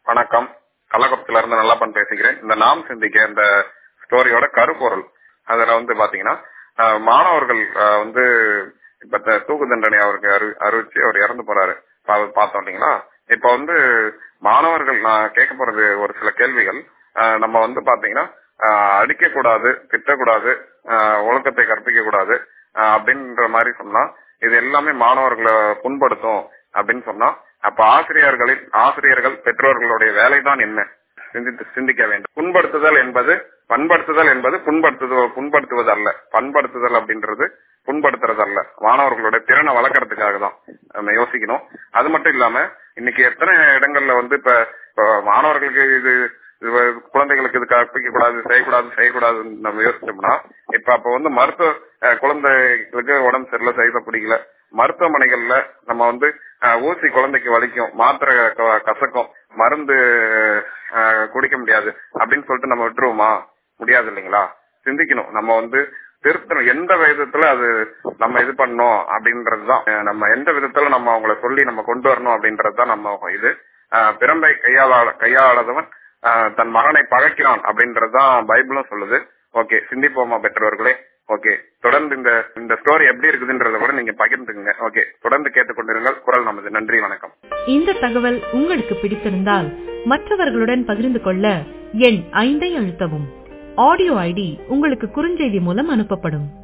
வணக்கம் கள்ளக்குளத்துல இருந்து நல்லப்பன் பேசுகிறேன் இந்த நாம் சிந்திக்க இந்த ஸ்டோரியோட கருப்பொருள் அதுல வந்து பாத்தீங்கன்னா அஹ், மாணவர்கள் அஹ், வந்து இப்ப த- தூக்கு தண்டனை அவருக்கு அறி- அறிவிச்சு அவர் இறந்து போறாரு பா- பார்த்தோம் இல்லைங்களா இப்ப வந்து மாணவர்கள் நான் கேட்க போறது ஒரு சில கேள்விகள் அஹ், நம்ம வந்து பாத்தீங்கன்னா அடிக்க கூடாது திட்டக்கூடாது அஹ், ஒழுக்கத்தை கற்பிக்க கூடாது அஹ், அப்படின்ற மாதிரி சொன்னா இது எல்லாமே மாணவர்களை புண்படுத்தும் அப்படின்னு சொன்னா அப்ப ஆசிரியர்களில் ஆசிரியர்கள் பெற்றோர்களுடைய வேலைதான் என்ன சிந்தித்து சிந்திக்க வேண்டும் புண்படுத்துதல் என்பது பண்படுத்துதல் என்பது புண்படுத்துதல் புண்படுத்துவது அல்ல பண்படுத்துதல் அப்படின்றது புண்படுத்துறது அல்ல மாணவர்களுடைய திறனை வளர்க்கறதுக்காக தான் நம்ம யோசிக்கணும் அது மட்டும் இல்லாம இன்னைக்கு எத்தனை இடங்கள்ல வந்து இப்ப இப்ப மாணவர்களுக்கு இது இது குழந்தைகளுக்கு இது கற்பிக்க கூடாது செய்யக்கூடாது செய்யக்கூடாதுன்னு நம்ம யோசிச்சோம்னா இப்ப அப்ப வந்து மருத்துவ அஹ், குழந்தைகளுக்கு உடம்பு சரியில்லை செய்த பிடிக்கல மருத்துவமனைகள்ல நம்ம வந்து அஹ், ஊசி குழந்தைக்கு வலிக்கும் மாத்திரை க- கசக்கும் மருந்து அஹ், குடிக்க முடியாது அப்படின்னு சொல்லிட்டு நம்ம விட்டுருவோமா முடியாது இல்லைங்களா சிந்திக்கணும் நம்ம வந்து திருத்தணும் எந்த விதத்துல அது நம்ம இது பண்ணணும் அப்படின்றதுதான் அஹ், நம்ம எந்த விதத்துல நம்ம அவங்கள சொல்லி நம்ம கொண்டு வரணும் அப்படின்றதுதான் நம்ம இது அஹ், பிறம்பை கையாள கையாளாதவன் அஹ், தன் மகனை பகைக்கிறான் அப்படின்றதுதான் பைபிளும் சொல்லுது ஓகே சிந்திப்போமா பெற்றோர்களே ஓகே தொடர்ந்து இந்த இந்த ஸ்டோரி எப்படி இருக்குதுன்றத கூட நீங்க பகிர்ந்துக்குங்க ஓகே தொடர்ந்து கேட்டுக்கொண்டிருங்கள் குரல் நமது நன்றி வணக்கம் இந்த தகவல் உங்களுக்கு பிடித்திருந்தால் மற்றவர்களுடன் பகிர்ந்து கொள்ள எண் ஐந்தை அழுத்தவும் ஆடியோ ஐடி உங்களுக்கு குறுஞ்செய்தி மூலம் அனுப்பப்படும்